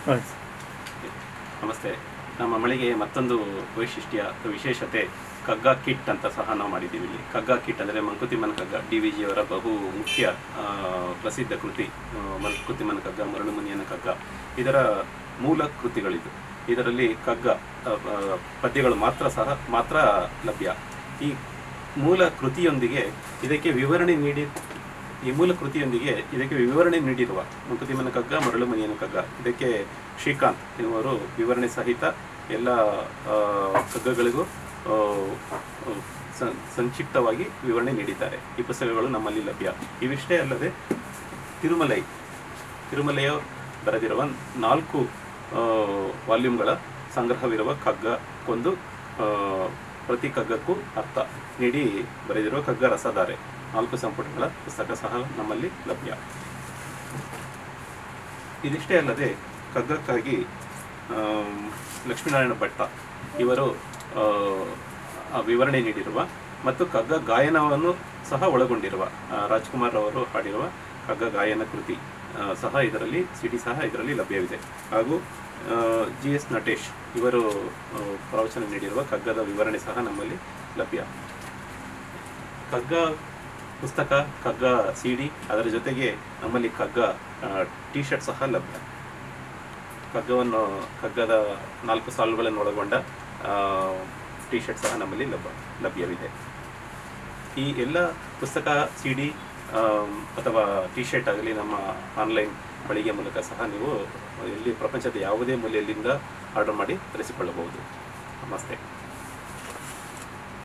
ಆಯ್ತು ನಮಸ್ತೆ ನಮ್ಮ ಮಳಿಗೆ ಮತ್ತೊಂದು ವೈಶಿಷ್ಟ್ಯ ಅಥವಾ ವಿಶೇಷತೆ ಕಗ್ಗ ಕಿಟ್ ಅಂತ ಸಹ ನಾವು ಮಾಡಿದ್ದೀವಿ ಇಲ್ಲಿ ಕಗ್ಗ ಕಿಟ್ ಅಂದರೆ ಮಂಕುತಿಮ್ಮನ ಕಗ್ಗ ಡಿ ವಿ ಜಿಯವರ ಬಹು ಮುಖ್ಯ ಆ, ಪ್ರಸಿದ್ಧ ಕೃತಿ ಆ, ಮಂಕುತಿಮ್ಮನ ಕಗ್ಗ ಮರಳು ಮುನಿಯನ ಕಗ್ಗ ಇದರ ಮೂಲ ಕೃತಿಗಳಿದು ಇದರಲ್ಲಿ ಕಗ್ಗ ಆ, ಆ, ಪದ್ಯಗಳು ಮಾತ್ರ ಸಹ ಮಾತ್ರ ಲಭ್ಯ ಈ ಮೂಲ ಕೃತಿಯೊಂದಿಗೆ ಇದಕ್ಕೆ ವಿವರಣೆ ನೀಡಿ ಈ ಮೂಲ ಕೃತಿಯೊಂದಿಗೆ ಇದಕ್ಕೆ ವಿವರಣೆ ನೀಡಿರುವ ಮಂಕುತಿಮ್ಮನ ಕಗ್ಗ ಮರಳು ಮನಿಯನ ಕಗ್ಗ ಇದಕ್ಕೆ ಶ್ರೀಕಾಂತ್ ಎನ್ನುವರು ವಿವರಣೆ ಸಹಿತ ಎಲ್ಲ ಆ, ಕಗ್ಗಗಳಿಗೂ ಆ, ಸ- ಸಂಕ್ಷಿಪ್ತವಾಗಿ ವಿವರಣೆ ನೀಡಿದ್ದಾರೆ ಈ ಪುಸ್ತಕಗಳು ನಮ್ಮಲ್ಲಿ ಲಭ್ಯ ಇವಿಷ್ಟೇ ಅಲ್ಲದೆ ತಿರುಮಲೈ ತಿರುಮಲೆಯ ಬರೆದಿರುವ ನಾಲ್ಕು ಆ, ವಾಲ್ಯೂಮ್ಗಳ ಸಂಗ್ರಹವಿರುವ ಕಗ್ಗಕ್ಕೊಂದು ಆ, ಪ್ರತಿ ಕಗ್ಗಕ್ಕೂ ಅರ್ಥ ನೀಡಿ ಬರೆದಿರುವ ಕಗ್ಗ ರಸಧಾರೆ ನಾಲ್ಕು ಸಂಪುಟಗಳ ಪುಸ್ತಕ ಸಹ ನಮ್ಮಲ್ಲಿ ಲಭ್ಯ ಇದಿಷ್ಟೇ ಅಲ್ಲದೆ ಕಗ್ಗಕ್ಕಾಗಿ ಆಮ್, ಲಕ್ಷ್ಮೀನಾರಾಯಣ ಭಟ್ಟ ಇವರು ಆ, ಆ ವಿವರಣೆ ನೀಡಿರುವ ಮತ್ತು ಕಗ್ಗ ಗಾಯನವನ್ನು ಸಹ ಒಳಗೊಂಡಿರುವ ಆ, ರಾಜ್ಕುಮಾರ್ ಅವರು ಹಾಡಿರುವ ಕಗ್ಗ ಗಾಯನ ಕೃತಿ ಆ, ಸಹ ಇದರಲ್ಲಿ ಸಿಡಿ ಸಹ ಇದರಲ್ಲಿ ಲಭ್ಯವಿದೆ ಹಾಗೂ ಜಿ ಎಸ್ ನಟೇಶ್ ಇವರು ಆ, ಪ್ರವಚನ ನೀಡಿರುವ ಕಗ್ಗದ ವಿವರಣೆ ಸಹ ನಮ್ಮಲ್ಲಿ ಲಭ್ಯ ಕಗ್ಗ ಪುಸ್ತಕ ಕಗ್ಗ ಸಿ ಡಿ ಅದರ ಜೊತೆಗೆ ನಮ್ಮಲ್ಲಿ ಕಗ್ಗ ಟಿ ಶರ್ಟ್ ಸಹ ಲಭ್ಯ ಕಗ್ಗವನ್ನು ಕಗ್ಗದ ನಾಲ್ಕು ಸಾಲುಗಳನ್ನು ಒಳಗೊಂಡ ಟಿ ಶರ್ಟ್ ಸಹ ನಮ್ಮಲ್ಲಿ ಲಭ್ಯ ಲಭ್ಯವಿದೆ ಈ ಎಲ್ಲ ಪುಸ್ತಕ ಸಿ ಡಿ ಅಥವಾ ಟಿ ಶರ್ಟ್ ಆಗಲಿ ನಮ್ಮ ಆನ್ಲೈನ್ ಮಳಿಗೆ ಮೂಲಕ ಸಹ ನೀವು ಎಲ್ಲಿ ಪ್ರಪಂಚದ ಯಾವುದೇ ಮೂಲೆಯಲ್ಲಿಂದ ಆರ್ಡರ್ ಮಾಡಿ ತರಿಸಿಕೊಳ್ಳಬಹುದು ನಮಸ್ತೆ